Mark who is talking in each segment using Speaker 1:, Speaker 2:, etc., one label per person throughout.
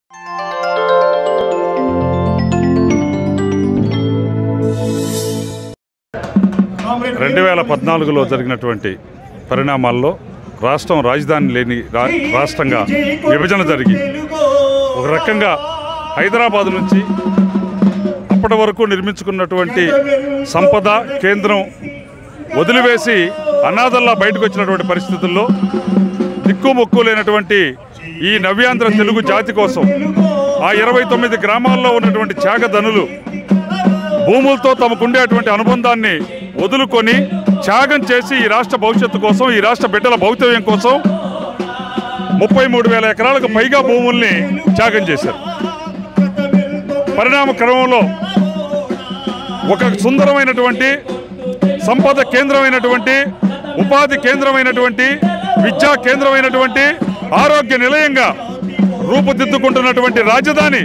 Speaker 1: రెండు వేల పద్నాలుగులో జరిగినటువంటి పరిణామాల్లో రాష్ట్రం రాజధాని లేని రా- రాష్ట్రంగా విభజన జరిగి ఒక రకంగా హైదరాబాద్ నుంచి అప్పటి వరకు నిర్మించుకున్నటువంటి సంపద కేంద్రం వదిలివేసి అనాథల్లా బయటకు వచ్చినటువంటి పరిస్థితుల్లో దిక్కు మొక్కు లేనటువంటి ఈ నవ్యాంధ్ర తెలుగు జాతి కోసం ఆ ఇరవై తొమ్మిది గ్రామాల్లో ఉన్నటువంటి త్యాగధనులు భూములతో తమకుండేటువంటి అనుబంధాన్ని వదులుకొని త్యాగం చేసి ఈ రాష్ట్ర భవిష్యత్తు కోసం ఈ రాష్ట్ర బిడ్డల భవితవ్యం కోసం ముప్పై మూడు వేల ఎకరాలకు పైగా భూముల్ని త్యాగం చేశారు పరిణామ క్రమంలో ఒక సుందరమైనటువంటి సంపద కేంద్రమైనటువంటి ఉపాధి కేంద్రమైనటువంటి విద్యా కేంద్రమైనటువంటి ఆరోగ్య నిలయంగా రూపుదిద్దుకుంటున్నటువంటి రాజధాని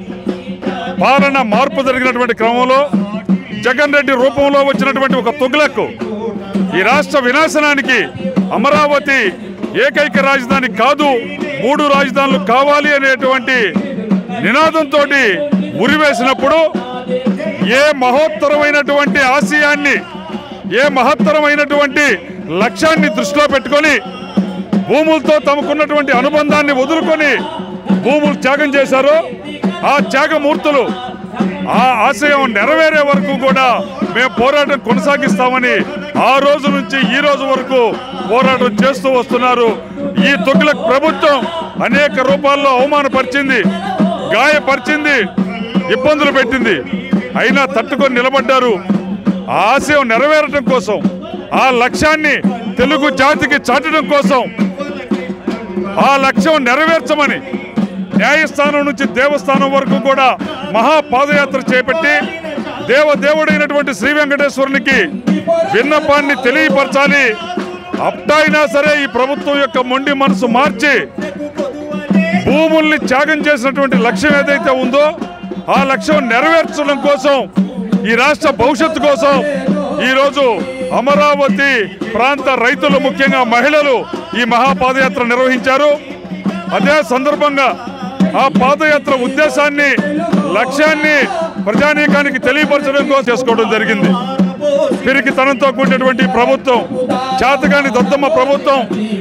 Speaker 1: పాలన మార్పు జరిగినటువంటి క్రమంలో జగన్ రెడ్డి రూపంలో వచ్చినటువంటి ఒక తుగ్లక్ ఈ రాష్ట్ర వినాశనానికి అమరావతి ఏకైక రాజధాని కాదు మూడు రాజధానులు కావాలి అనేటువంటి నినాదంతో ఉరివేసినప్పుడు ఏ మహోత్తరమైనటువంటి ఆశయాన్ని ఏ మహత్తరమైనటువంటి లక్ష్యాన్ని దృష్టిలో పెట్టుకొని భూములతో తమకున్నటువంటి అనుబంధాన్ని వదులుకొని భూములు త్యాగం చేశారో ఆ త్యాగమూర్తులు ఆ ఆశయం నెరవేరే వరకు కూడా మేము పోరాటం కొనసాగిస్తామని ఆ రోజు నుంచి ఈ రోజు వరకు పోరాటం చేస్తూ వస్తున్నారు ఈ తొగ్గులకు ప్రభుత్వం అనేక రూపాల్లో అవమానపరిచింది గాయపరిచింది ఇబ్బందులు పెట్టింది అయినా తట్టుకొని నిలబడ్డారు ఆ ఆశయం నెరవేరటం కోసం ఆ లక్ష్యాన్ని తెలుగు జాతికి చాటడం కోసం ఆ లక్ష్యం నెరవేర్చమని న్యాయస్థానం నుంచి దేవస్థానం వరకు కూడా మహా పాదయాత్ర చేపట్టి దేవదేవుడైనటువంటి శ్రీ వెంకటేశ్వరునికి విన్నపాన్ని తెలియపరచాలి అప్టాయినా సరే ఈ ప్రభుత్వం యొక్క మొండి మనసు మార్చి భూముల్ని త్యాగం చేసినటువంటి లక్ష్యం ఏదైతే ఉందో ఆ లక్ష్యం నెరవేర్చడం కోసం ఈ రాష్ట్ర భవిష్యత్తు కోసం ఈరోజు అమరావతి ప్రాంత రైతులు ముఖ్యంగా మహిళలు ఈ మహాపాదయాత్ర నిర్వహించారు అదే సందర్భంగా ఆ పాదయాత్ర ఉద్దేశాన్ని లక్ష్యాన్ని ప్రజానీకానికి తెలియపరచడం కోసం చేసుకోవడం జరిగింది పిరికితనంతో కూడినటువంటి ప్రభుత్వం చేతగాని దద్దమ్మ ప్రభుత్వం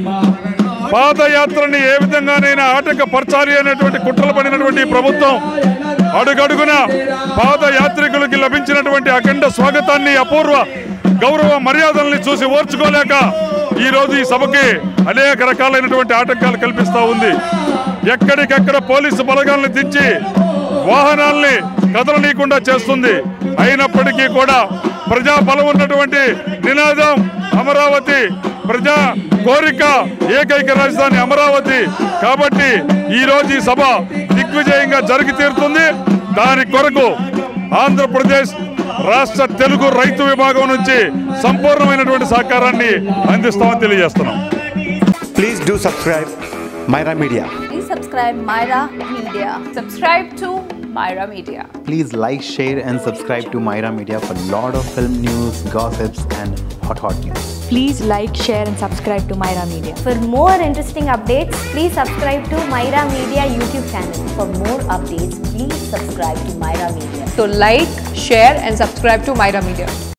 Speaker 1: పాదయాత్రని ఏ విధంగానైనా ఆటంకపరచాలి అనేటువంటి కుట్రలు పడినటువంటి ఈ ప్రభుత్వం అడుగడుగున పాదయాత్రికులకి లభించినటువంటి అఖండ స్వాగతాన్ని అపూర్వ గౌరవ మర్యాదల్ని చూసి ఓర్చుకోలేక ఈ రోజు ఈ సభకి అనేక రకాలైనటువంటి ఆటంకాలు కల్పిస్తా ఉంది ఎక్కడికెక్కడ పోలీసు బలగాలను దించి వాహనాల్ని కదలనీయకుండా చేస్తుంది అయినప్పటికీ కూడా ప్రజా బలం ఉన్నటువంటి నినాదం అమరావతి ప్రజా కోరిక ఏకైక రాజధాని అమరావతి కాబట్టి ఈ రోజు ఈ సభ దిగ్విజయంగా జరిగి తీరుతుంది దాని కొరకు ఆంధ్రప్రదేశ్ రాష్ట్ర తెలుగు రైతు విభాగం నుంచి సంపూర్ణమైనటువంటి సహకారాన్ని అందిస్తామని తెలియజేస్తున్నాం
Speaker 2: Please do subscribe Myra Media.
Speaker 3: Please subscribe Myra Media.
Speaker 4: Subscribe to Myra Media.
Speaker 5: Please like, share, and subscribe to Myra Media for lot of film news, gossips, and hot hot news.
Speaker 6: Please like, share, and subscribe to Myra Media.
Speaker 3: For more interesting updates, please subscribe to Myra Media YouTube channel. For more updates, please subscribe to Myra Media.
Speaker 4: So like, share and subscribe to Myra Media.